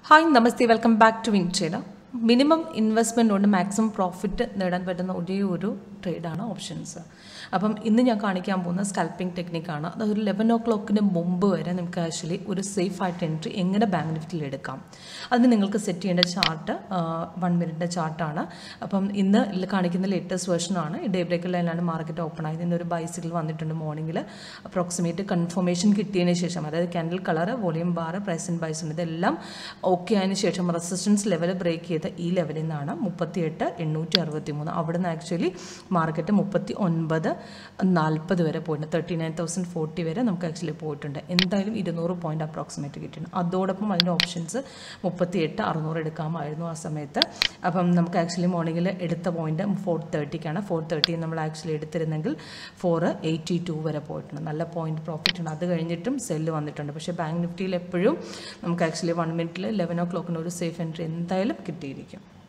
hi namaste welcome back to വിൻട്രേഡ minimum investment കൊണ്ട് maximum profit നേടാൻ പറ്റുന്ന ഒരേ ഒരു ട്രേഡാണ് ഓപ്ഷൻസ് അപ്പം ഇന്ന് ഞാൻ കാണിക്കാൻ പോകുന്ന സ്കൽപ്പിംഗ് ടെക്നിക്കാണ് അത് ഒരു ലെവൻ ഓ ക്ലോക്കിന് മുമ്പ് വരെ നമുക്ക് ആക്ച്വലി ഒരു സേഫ് ആയിട്ട് എൻട്രി എങ്ങനെ ബാങ്ക് നിഫ്റ്റിയിൽ എടുക്കാം അതിന് നിങ്ങൾക്ക് സെറ്റ് ചെയ്യേണ്ട ചാർട്ട് വൺ മിനിറ്റിൻ്റെ ചാർട്ടാണ് അപ്പം ഇന്ന് ഇതിൽ കാണിക്കുന്ന ലേറ്റസ്റ്റ് വേർഷനാണ് ഡേ ബ്രേക്ക് ലൈനിലാണ് മാർക്കറ്റ് ഓപ്പൺ ആയത് ഇന്നൊരു ബൈസിക്കിൾ വന്നിട്ടുണ്ട് മോർണിംഗിൽ അപ്രോക്സിമേറ്റ് കൺഫർമേഷൻ കിട്ടിയതിന് ശേഷം അതായത് candle colour volume bar price and buys ഉണ്ട് ഇതെല്ലാം ഓക്കെ ആയതിനു ശേഷം റെസിസ്റ്റൻസ് ലെവൽ ബ്രേക്ക് ചെയ്ത ഈ ലെവലിൽ നിന്നാണ് മുപ്പത്തിയെട്ട് എണ്ണൂറ്റി അറുപത്തി മൂന്ന് അവിടെ നിന്ന് ആക്ച്വലി മാർക്കറ്റ് മുപ്പത്തി ഒൻപത് നാൽപ്പത് വരെ പോയിട്ടുണ്ട് തേർട്ടി നയൻ തൗസൻഡ് ഫോർട്ടി വരെ നമുക്ക് ആക്ച്വലി പോയിട്ടുണ്ട് എന്തായാലും ഇരുന്നൂറ് പോയിന്റ് അപ്രോക്സിമേറ്റ് കിട്ടിയിട്ടുണ്ട് അതോടൊപ്പം അതിൻ്റെ ഓപ്ഷൻസ് മുപ്പത്തി എട്ട് അറുന്നൂറ് എടുക്കാമായിരുന്നു ആ സമയത്ത് അപ്പം നമുക്ക് ആക്ച്വലി മോർണിംഗിൽ എടുത്ത പോയിന്റ് ഫോർ തേർട്ടിക്കാണ് ഫോർ തേർട്ടി നമ്മൾ ആക്ച്വലി എടുത്തിരുന്നെങ്കിൽ ഫോർ എയ്റ്റി ടു വരെ പോയിട്ടുണ്ട് നല്ല പോയിന്റ് പ്രോഫിറ്റ് ഉണ്ട് അത് കഴിഞ്ഞിട്ടും സെല്ല് വന്നിട്ടുണ്ട് പക്ഷേ ബാങ്ക് നിഫ്റ്റിയിൽ എപ്പോഴും നമുക്ക് ആക്ച്വലി വൺ മിനിറ്റിൽ ലെവൻ ഓ ക്ലോക്കിന് ഒരു സേഫ് എൻട്രി എന്തായാലും കിട്ടിയിരിക്കും